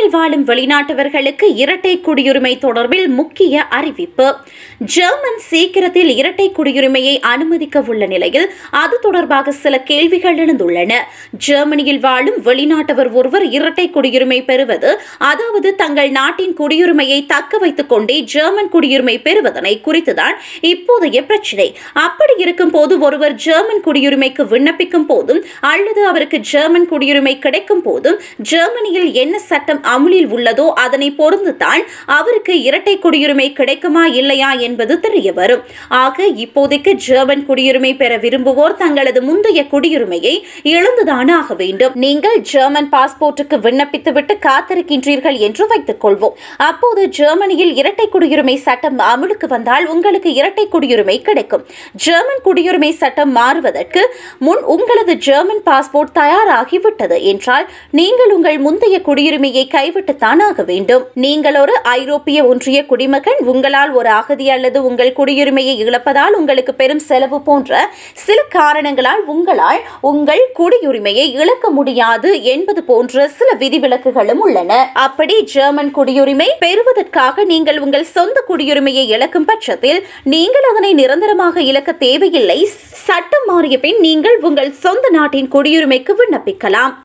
ஜெர்மனியில் வாழும் வெளிநாட்டவர்களுக்கு இரட்டை குடியுரிமை தொடர்பில் முக்கிய அறிவிப்பு ஜெர்மன் சீக்கிரத்தில் இரட்டை குடியுரிமையை அனுமதிக்க உள்ள நிலையில் அது தொடர்பாக சில கேள்விகள் எழுந்துள்ளன ஜெர்மனியில் வாழும் வெளிநாட்டவர் ஒருவர் இரட்டை குடியுரிமை பெறுவது அதாவது தங்கள் நாட்டின் குடியுரிமையை தக்க வைத்துக் கொண்டே ஜெர்மன் குடியுரிமை பெறுவதனை குறித்துதான் இப்போதைய பிரச்சினை அப்படி இருக்கும் போது ஒருவர் ஜெர்மன் குடியுரிமைக்கு விண்ணப்பிக்கும் போதும் அல்லது அவருக்கு ஜெர்மன் குடியுரிமை கிடைக்கும் போதும் ஜெர்மனியில் என்ன சட்டம் அமுலில் உள்ளதோ அதனை பொறுத்துதான் அவருக்கு இரட்டை குடியுரிமை கிடைக்குமா இல்லையா என்பது தெரிய வரும் ஆக இப்போதைக்கு ஜெர்மன் குடியுரிமை பெற விரும்புவோர் தங்களது முந்தைய குடியுரிமையை இழந்துதான் ஆக வேண்டும் நீங்கள் ஜெர்மன் பாஸ்போர்ட்டுக்கு விண்ணப்பித்துவிட்டு காத்திருக்கின்றீர்கள் என்று வைத்துக் கொள்வோம் அப்போது ஜெர்மனியில் இரட்டை குடியுரிமை சட்டம் அமலுக்கு வந்தால் உங்களுக்கு இரட்டை குடியுரிமை கிடைக்கும் ஜெர்மன் குடியுரிமை சட்டம் மாறுவதற்கு முன் உங்களது ஜெர்மன் பாஸ்போர்ட் தயாராகிவிட்டது என்றால் நீங்கள் உங்கள் முந்தைய குடியுரிமையை கைவிட்டுத்தான் ஆக வேண்டும் நீங்கள் ஒரு ஐரோப்பிய ஒன்றிய குடிமகன் உங்களால் ஒரு அகதி அல்லது உங்கள் குடியுரிமையை இழப்பதால் உங்களுக்கு பெரும் செலவு போன்ற சில காரணங்களால் உங்களால் உங்கள் குடியுரிமையை இழக்க முடியாது என்பது போன்ற சில விதிவிலக்குகளும் உள்ளன அப்படி ஜெர்மன் குடியுரிமை பெறுவதற்காக நீங்கள் உங்கள் சொந்த குடியுரிமையை இழக்கும் பட்சத்தில் நீங்கள் அதனை நிரந்தரமாக இழக்க தேவையில்லை சட்டம் மாறிய பின் நீங்கள் உங்கள் சொந்த நாட்டின் குடியுரிமைக்கு விண்ணப்பிக்கலாம்